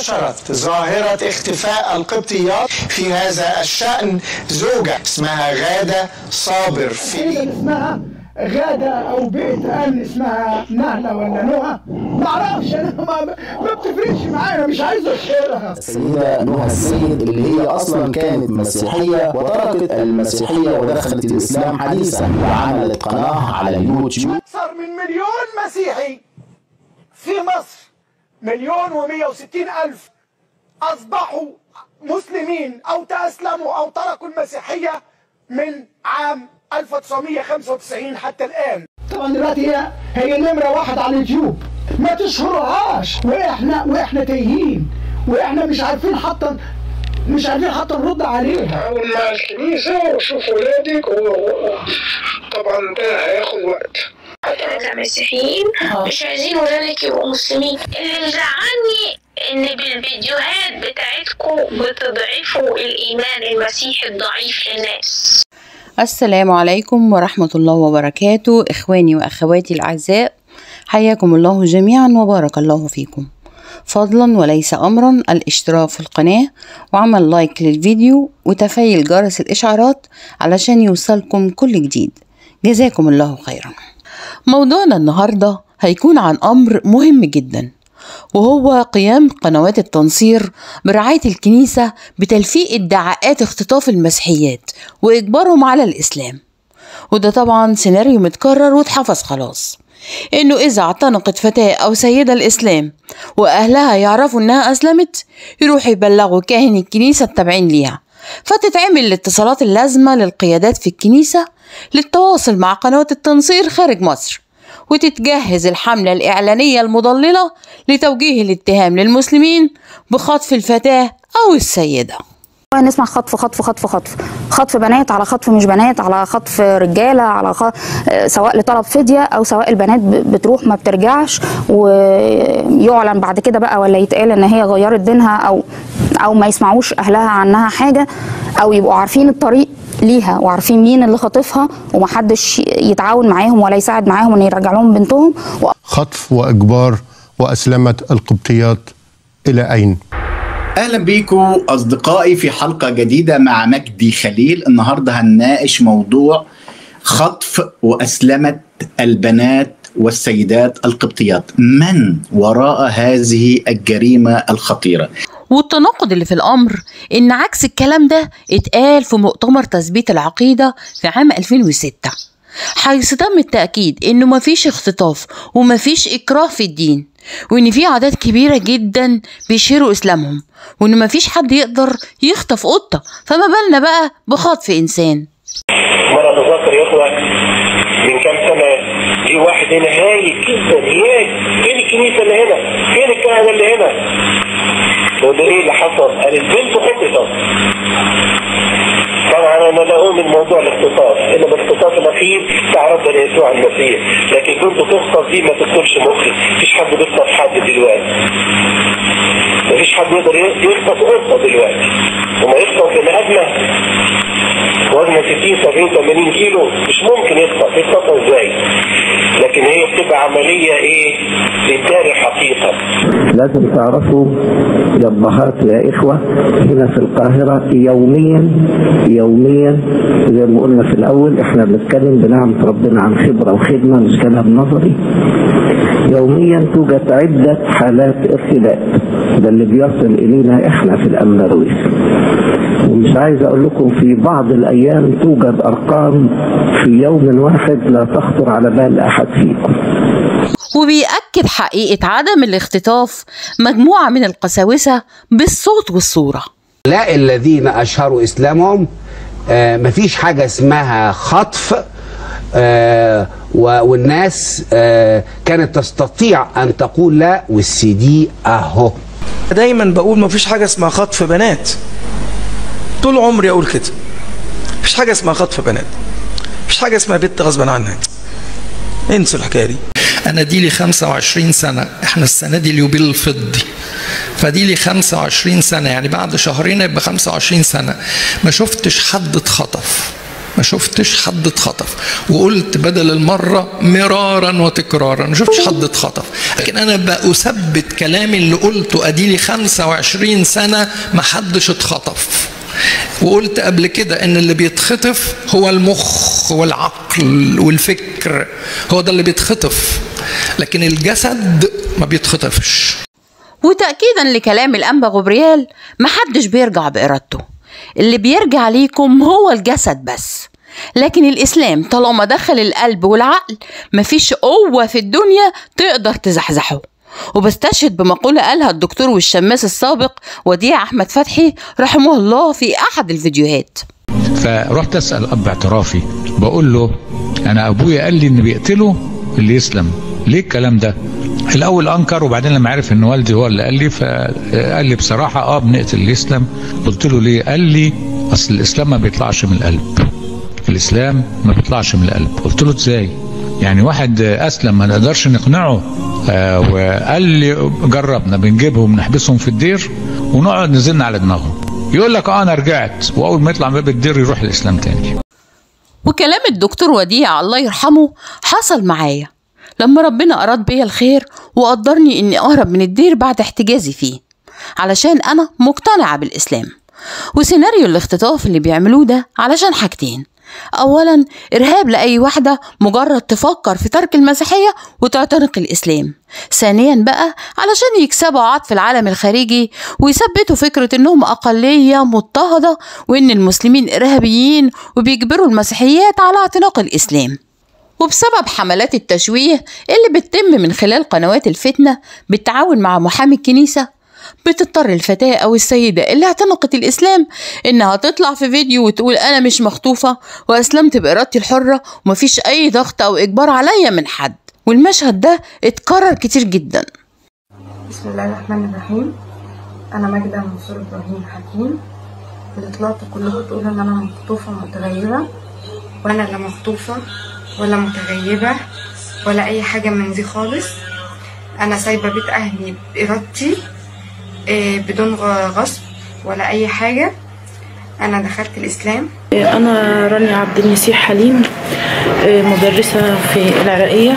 انتشرت ظاهرة اختفاء القبطيات في هذا الشأن زوجة اسمها غادة صابر في اسمها غادة أو بيت أمن اسمها نهلة ولا نهى معرفش أنا ما, ما بتفرقش معايا مش عايز أشهرها السيدة نهى السيد اللي هي أصلا كانت مسيحية وتركت المسيحية ودخلت الإسلام حديثا وعملت قناة على اليوتيوب أكثر من مليون مسيحي في مصر مليون ومية وستين ألف أصبحوا مسلمين أو تأسلموا أو تركوا المسيحية من عام 1995 حتى الآن طبعا دلوقتي هي هي نمرة واحد على اليوتيوب ما تشهرهاش واحنا واحنا تايهين واحنا مش عارفين حتى مش عارفين حتى نرد عليها حاول مع الكنيسة وشوف ولادك وطبعا ده هياخد وقت احنا كمسيحيين مش عايزين ولادك يبقوا مسلمين اللي مزعلني ان بالفيديوهات بتاعتكم بتضعفوا الايمان المسيحي الضعيف للناس السلام عليكم ورحمة الله وبركاته إخواني وأخواتي الأعزاء حياكم الله جميعا وبارك الله فيكم فضلا وليس أمرا الاشتراك في القناة وعمل لايك للفيديو وتفعيل جرس الإشعارات علشان يوصلكم كل جديد جزاكم الله خيرا موضوعنا النهاردة هيكون عن أمر مهم جدا وهو قيام قنوات التنصير برعاية الكنيسة بتلفيق ادعاءات اختطاف المسيحيات وإجبارهم على الإسلام وده طبعا سيناريو متكرر واتحفظ خلاص إنه إذا اعتنقت فتاة أو سيدة الإسلام وأهلها يعرفوا إنها أسلمت يروحوا يبلغوا كاهن الكنيسة التابعين ليها فتتعمل الاتصالات اللازمة للقيادات في الكنيسة للتواصل مع قنوات التنصير خارج مصر وتتجهز الحملة الإعلانية المضللة لتوجيه الاتهام للمسلمين بخطف الفتاة أو السيدة نسمع خطف خطف خطف خطف خطف بنات على خطف مش بنات على خطف رجاله على خ... سواء لطلب فديه او سواء البنات بتروح ما بترجعش ويعلن بعد كده بقى ولا يتقال ان هي غيرت دينها او او ما يسمعوش اهلها عنها حاجه او يبقوا عارفين الطريق ليها وعارفين مين اللي خاطفها ومحدش يتعاون معاهم ولا يساعد معاهم ان يرجع لهم بنتهم و... خطف واجبار واسلمه القبطيات الى اين؟ اهلا بيكم اصدقائي في حلقه جديده مع مجدي خليل النهارده هنناقش موضوع خطف واسلمه البنات والسيدات القبطيات من وراء هذه الجريمه الخطيره والتناقض اللي في الأمر إن عكس الكلام ده اتقال في مؤتمر تثبيت العقيدة في عام 2006 حيث تم التأكيد إنه مفيش اختطاف ومفيش إكراه في الدين وإن في أعداد كبيرة جدا بيشيروا إسلامهم وإن مفيش حد يقدر يخطف قطة فما بالنا بقى بخطف إنسان مرة أتذكر يا إخوة من كام سنة جه واحد هنا هايل جدا هايل فين الكنيسة اللي هنا؟ فين الكهنة اللي هنا؟ بقول له إيه اللي حصل؟ قال البنت خطفت طبعا انا لا اؤمن موضوع الاختطاف انما الاختطاف الاخير بتاع ربنا يسوع المسيح لكن كنت تخطف دي ما تدخلش مخي مفيش حد بيخطف حد دلوقتي مفيش حد يقدر يخطف قطه دلوقتي وما يخطف بني ادمه وزنه 60 70 80 كيلو مش ممكن يخطف يخطف ازاي لكن هي بتبقى عمليه ايه للدار حقيقه لازم تعرفوا يا ابهات يا اخوه هنا في القاهره يوميا يوميا زي ما قلنا في الاول احنا بنتكلم بنعمه ربنا عن خبره وخدمه مش كلام نظري يوميا توجد عده حالات ارتداد ده اللي بيصل الينا احنا في الامبرويس ومش عايز اقول لكم في بعض الايام توجد ارقام في يوم واحد لا تخطر على بال احد فيكم وبيأكد حقيقة عدم الاختطاف مجموعة من القساوسة بالصوت والصورة لا الذين أشهروا إسلامهم آه مفيش حاجة اسمها خطف آه والناس آه كانت تستطيع أن تقول لا والسي دي أهو دايما بقول مفيش حاجة اسمها خطف بنات طول عمري أقول كده مفيش حاجة اسمها خطف بنات مفيش حاجة اسمها بنت غصبا عنها انسوا الحكاية دي انا دي لي 25 سنه احنا السنه دي اليوبيل الفضي فدي لي 25 سنه يعني بعد شهرين يبقى 25 سنه ما شفتش حد اتخطف ما ما شفتش حد اتخطف وقلت بدل المرة مرارا وتكرارا ما شفتش حد اتخطف لكن أنا بأثبت كلامي اللي قلته أديلي 25 سنة ما حدش اتخطف وقلت قبل كده ان اللي بيتخطف هو المخ والعقل والفكر هو ده اللي بيتخطف لكن الجسد ما بيتخطفش وتأكيدا لكلام الأنبا غبريال محدش بيرجع بإرادته اللي بيرجع ليكم هو الجسد بس لكن الإسلام طالما دخل القلب والعقل مفيش قوة في الدنيا تقدر تزحزحه وبستشهد بمقولة قالها الدكتور والشماس السابق وديع أحمد فتحي رحمه الله في أحد الفيديوهات فرحت اسال اب اعترافي بقول له انا ابويا قال لي ان بيقتله اللي يسلم ليه الكلام ده الاول انكر وبعدين لما عرف ان والدي هو اللي قال لي فقال لي بصراحه اه بنقتل اللي يسلم قلت له ليه قال لي اصل الاسلام ما بيطلعش من القلب الاسلام ما بيطلعش من القلب قلت له ازاي يعني واحد اسلم ما نقدرش نقنعه آه وقال لي جربنا بنجيبهم نحبسهم في الدير ونقعد نزلنا على دماغهم يقول لك اه انا رجعت واول ما يطلع من باب الدير يروح الاسلام تاني وكلام الدكتور وديع الله يرحمه حصل معايا لما ربنا أراد بيا الخير وقدرني إني أهرب من الدير بعد احتجازي فيه علشان أنا مقتنعة بالإسلام وسيناريو الاختطاف اللي بيعملوه ده علشان حاجتين أولا إرهاب لأي واحدة مجرد تفكر في ترك المسيحية وتعتنق الإسلام ثانيا بقى علشان يكسبوا عطف العالم الخارجي ويثبتوا فكرة إنهم أقلية مضطهدة وإن المسلمين إرهابيين وبيجبروا المسيحيات على اعتناق الإسلام وبسبب حملات التشويه اللي بتتم من خلال قنوات الفتنة بالتعاون مع محامي الكنيسة بتضطر الفتاة أو السيدة اللي اعتنقت الإسلام إنها تطلع في فيديو وتقول أنا مش مخطوفة وأسلمت بإرادتي الحرة ومفيش أي ضغط أو إجبار عليا من حد والمشهد ده اتكرر كتير جدا بسم الله الرحمن الرحيم أنا ماجدة منصور إبراهيم حكيم اللي طلعتوا كلكم تقولوا إن أنا مخطوفة متغيبة وأنا لا مخطوفة ولا متغيبة ولا أي حاجة من دي خالص أنا سايبة بيت أهلي بإرادتي إيه، بدون غ- غصب ولا أي حاجة أنا دخلت الإسلام أنا رانيا عبد المسيح حليم آه، مدرسة في العراقية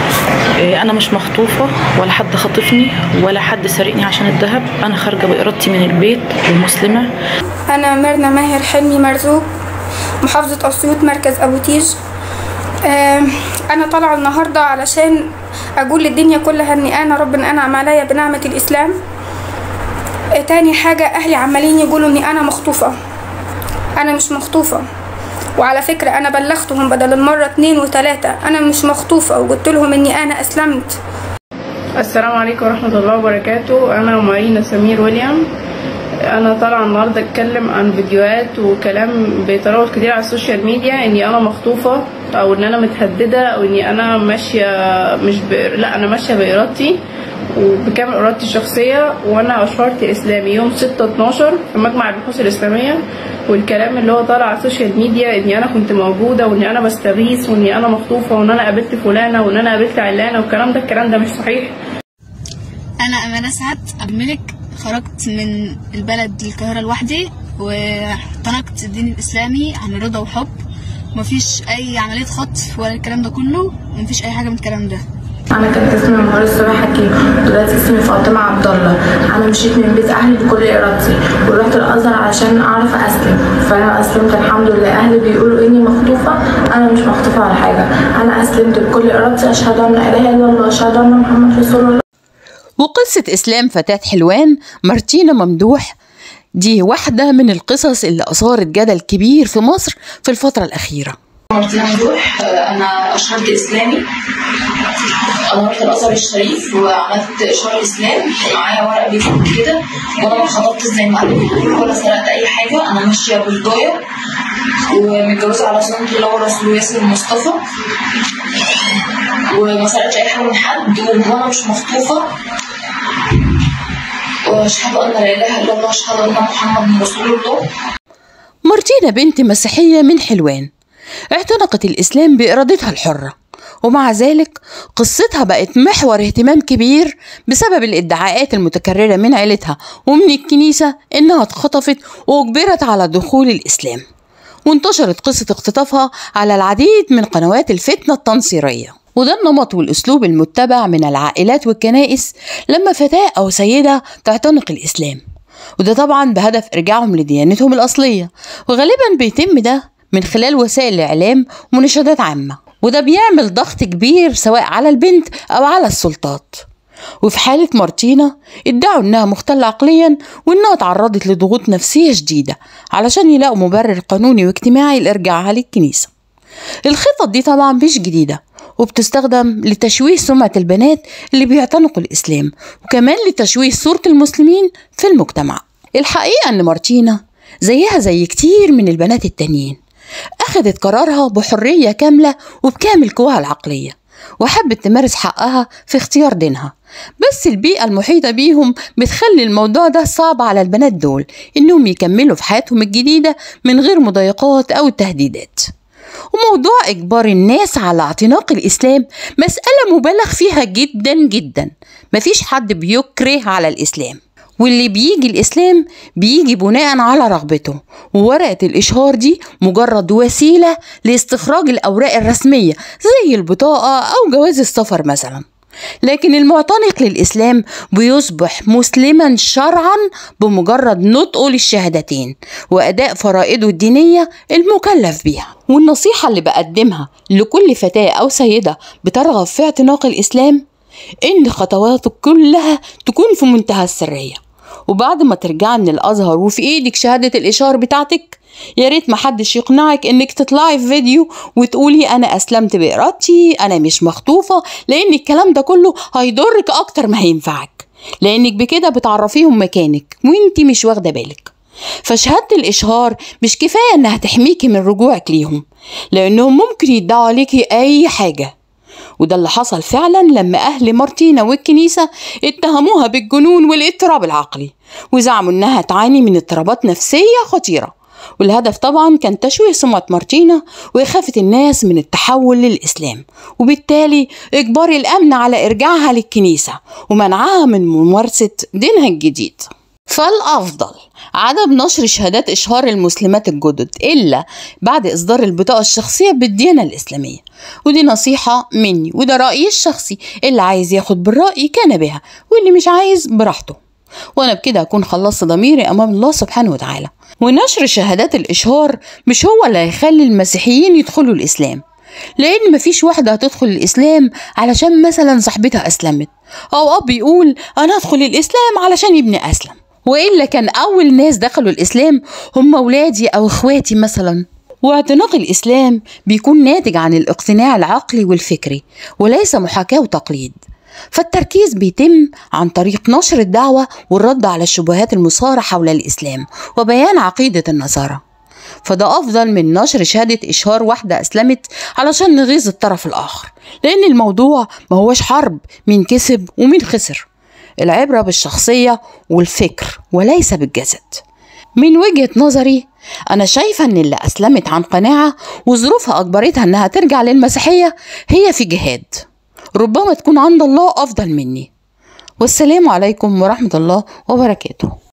آه، أنا مش مخطوفة ولا حد خاطفني ولا حد سارقني عشان الذهب أنا خارجة بإرادتي من البيت ومسلمة أنا ميرنا ماهر حلمي مرزوق محافظة أسيوط مركز أبو تيج آم، أنا طالعة النهاردة علشان أقول للدنيا كلها إني أنا ربنا أنعم عليا بنعمة الإسلام آه، تاني حاجة أهلي عمالين يقولوا إني أنا مخطوفة أنا مش مخطوفة وعلى فكرة أنا بلغتهم بدل المرة اتنين وتلاتة أنا مش مخطوفة وقلت لهم إني أنا أسلمت السلام عليكم ورحمة الله وبركاته أنا مارينا سمير ويليام أنا طالعة النهاردة أتكلم عن فيديوهات وكلام بيتراوح كتير على السوشيال ميديا إني أنا مخطوفة أو إن أنا متهددة أو إني أنا ماشية مش ب... لا أنا ماشية بإرادتي وبكامل إرادتي الشخصية وأنا أشهرت إسلامي يوم 6 12 في مجمع البحوث الإسلامية والكلام اللي هو طالع على السوشيال ميديا إني أنا كنت موجودة وإني أنا بستغيث وإني أنا مخطوفة وإن أنا قابلت فلانة وإن أنا قابلت علانة والكلام ده الكلام ده مش صحيح أنا أمانة سعد أبو ملك خرجت من البلد للقاهرة لوحدي واعتنقت الدين الإسلامي عن رضا وحب مفيش أي عملية خطف ولا الكلام ده كله مفيش أي حاجة من الكلام ده انا كانت اسمي مهار الصبح حكيم دلوقتي اسمي فاطمه عبد الله انا مشيت من بيت اهلي بكل ارادتي ورحت الازهر عشان اعرف اسلم فانا اسلمت الحمد لله اهلي بيقولوا اني مخطوفه انا مش مخطوفه على حاجه انا اسلمت بكل ارادتي اشهد ان لا اله الا الله اشهد ان محمد رسول الله وقصة إسلام فتاة حلوان مارتينا ممدوح دي واحدة من القصص اللي أثارت جدل كبير في مصر في الفترة الأخيرة مارتينا ممدوح انا اشهرت اسلامي انا رحت الازهر الشريف وعملت اشهار الاسلام معايا ورق بيكتب كده وانا ما خطبتش زي ما قالوا بيقولوا ولا سرقت اي حاجه انا ماشيه بالجايه ومتجوزه على سنه الله ورسوله ياسر مصطفى وما سرقتش اي حاجه من حد وانا مش مخطوفه واشهد ان لا اله الا الله واشهد ان محمد رسول الله مارتينا بنت مسيحية من حلوان اعتنقت الإسلام بإرادتها الحرة ومع ذلك قصتها بقت محور اهتمام كبير بسبب الادعاءات المتكررة من عيلتها ومن الكنيسة إنها اتخطفت وأجبرت على دخول الإسلام وانتشرت قصة اختطافها على العديد من قنوات الفتنة التنصيرية وده النمط والأسلوب المتبع من العائلات والكنائس لما فتاة أو سيدة تعتنق الإسلام وده طبعا بهدف إرجاعهم لديانتهم الأصلية وغالبا بيتم ده من خلال وسائل الإعلام ومناشدات عامة وده بيعمل ضغط كبير سواء على البنت أو على السلطات وفي حالة مارتينا ادعوا انها مختلة عقليا وانها تعرضت لضغوط نفسية شديدة علشان يلاقوا مبرر قانوني واجتماعي لارجاعها للكنيسة الخطط دي طبعا مش جديدة وبتستخدم لتشويه سمعة البنات اللي بيعتنقوا الإسلام وكمان لتشويه صورة المسلمين في المجتمع الحقيقة أن مارتينا زيها زي كتير من البنات التانيين أخذت قرارها بحرية كاملة وبكامل قواها العقلية وحبت تمارس حقها في اختيار دينها بس البيئة المحيطة بيهم بتخلي الموضوع ده صعب على البنات دول إنهم يكملوا في حياتهم الجديدة من غير مضايقات أو تهديدات وموضوع إجبار الناس على اعتناق الإسلام مسألة مبالغ فيها جدا جدا مفيش حد بيكره على الإسلام واللي بيجي الإسلام بيجي بناء على رغبته وورقة الإشهار دي مجرد وسيلة لاستخراج الأوراق الرسمية زي البطاقة أو جواز السفر مثلا لكن المعتنق للإسلام بيصبح مسلما شرعا بمجرد نطقه للشهادتين وأداء فرائضه الدينية المكلف بيها والنصيحة اللي بقدمها لكل فتاة أو سيدة بترغب في اعتناق الإسلام إن خطواتك كلها تكون في منتهى السرية وبعد ما ترجعي من الأزهر وفي إيدك شهادة الإشهار بتاعتك يا ريت محدش يقنعك انك تطلعي في فيديو وتقولي انا اسلمت بارادتي انا مش مخطوفه لان الكلام ده كله هيضرك اكتر ما هينفعك لانك بكده بتعرفيهم مكانك وانت مش واخده بالك فشهادة الإشهار مش كفاية إنها تحميكي من رجوعك ليهم لأنهم ممكن يدعوا عليكي أي حاجة وده اللي حصل فعلا لما أهل مارتينا والكنيسة اتهموها بالجنون والاضطراب العقلي وزعموا إنها تعاني من اضطرابات نفسية خطيرة والهدف طبعا كان تشويه سمعة مارتينا وإخافة الناس من التحول للإسلام وبالتالي إجبار الأمن على إرجاعها للكنيسة ومنعها من ممارسة دينها الجديد فالأفضل عدم نشر شهادات إشهار المسلمات الجدد إلا بعد إصدار البطاقة الشخصية بالديانة الإسلامية ودي نصيحة مني وده رأيي الشخصي اللي عايز ياخد بالرأي كان بها واللي مش عايز براحته وأنا بكده أكون خلصت ضميري أمام الله سبحانه وتعالى ونشر شهادات الإشهار مش هو اللي هيخلي المسيحيين يدخلوا الإسلام لأن مفيش واحدة هتدخل الإسلام علشان مثلا صاحبتها أسلمت أو أب يقول أنا أدخل الإسلام علشان ابني أسلم وإلا كان أول ناس دخلوا الإسلام هم ولادي أو إخواتي مثلا واعتناق الإسلام بيكون ناتج عن الاقتناع العقلي والفكري وليس محاكاة وتقليد فالتركيز بيتم عن طريق نشر الدعوة والرد على الشبهات المثارة حول الإسلام وبيان عقيدة النصارى فده أفضل من نشر شهادة إشهار واحدة أسلمت علشان نغيظ الطرف الآخر لأن الموضوع ما هوش حرب مين كسب ومين خسر العبرة بالشخصية والفكر وليس بالجسد من وجهة نظري أنا شايفة إن اللي أسلمت عن قناعة وظروفها أجبرتها إنها ترجع للمسيحية هي في جهاد ربما تكون عند الله أفضل مني والسلام عليكم ورحمة الله وبركاته